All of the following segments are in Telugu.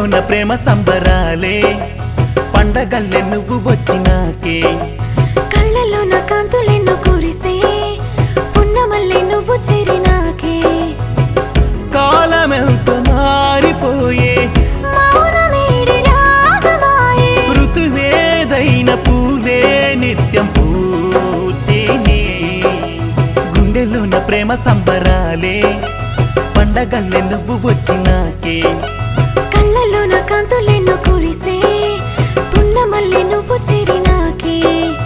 గుండెలోన ప్రేమ సంబరాలే పండగల్లే నువ్వు వచ్చినాకే కళ్ళలో నా కాంతులెన్నో కురిసే పున్నమల్లె నువ్వు చేరినాకే కాలమెంత మారిపోయే మౌనమేడి రాగమాయే ఋతువేదైన పూలే నిత్యం పూచేనే గుండెలోన ప్రేమ సంబరాలే పండగల్లే నువ్వు వచ్చినాకే కళ్ళలో నా కాంతులెన్నో కురిసే పున్నమల్లె నువ్వు చేరినాకే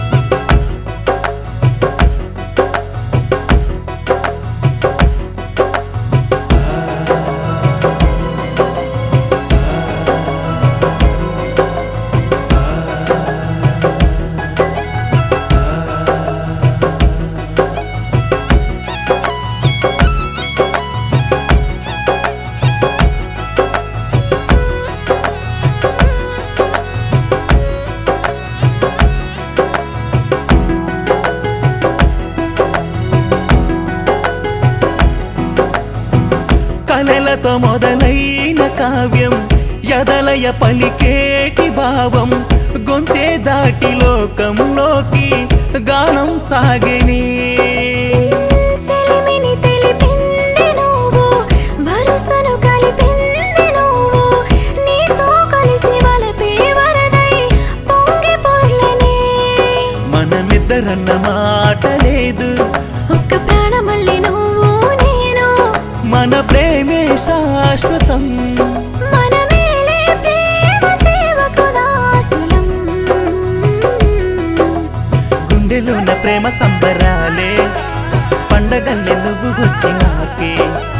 కలలతో మొదలైన కావ్యం ఎదలయ పలికేటి భావం గొంతే దాటి లోకంలోకి గానం సాగిని చెలిమిని తెలిపింది నువ్వు వరుసను కలిపింది నువ్వు నీతో కలిసి వలపే వరదై పొంగి పొర్లనే మనమిద్దరన్న మాట లేదు ఒక్క ప్రాణమల్లి నువ్వు నేను మన ప్రేమే శాశ్వతం మనమేలే ప్రేమ సేవకు దాసులం గుండెలోన ప్రేమ సంబరాలే పండగల్లే నువ్వు వచ్చినాకే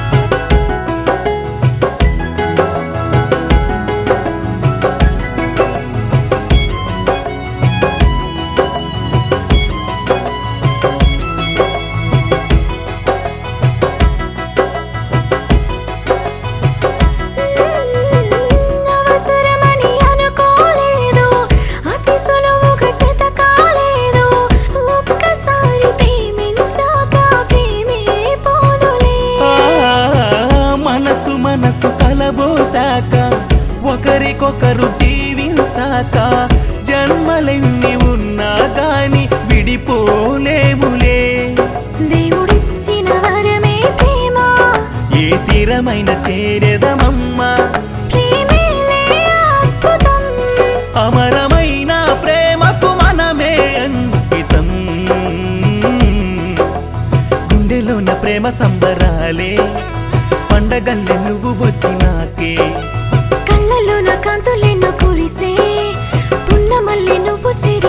అవసరమని అనుకోలేదు అతి సులువుగా జత కాలేదు ఒక్కసారి ప్రేమించాక ప్రేమే పోదులే ఆ, మనసు మనసు కలబోసాక ఒకరికొకరు జీవించాక జన్మలెన్ని ఉన్నా గాని విడిపోలేములే దేవుడిచ్చిన వరమే ప్రేమ ఏ తీరమైన చేరేదమమ్మా ప్రేమేలే అద్భుతం అమరమైన ప్రేమకు మనమే అంకితం గుండెలోన ప్రేమ సంబరాలే పండగల్లే నువ్వు వచ్చినాకే కళ్ళలో నా కాంతులెన్నో కురిసే పున్నమల్లి నువ్వు చేరి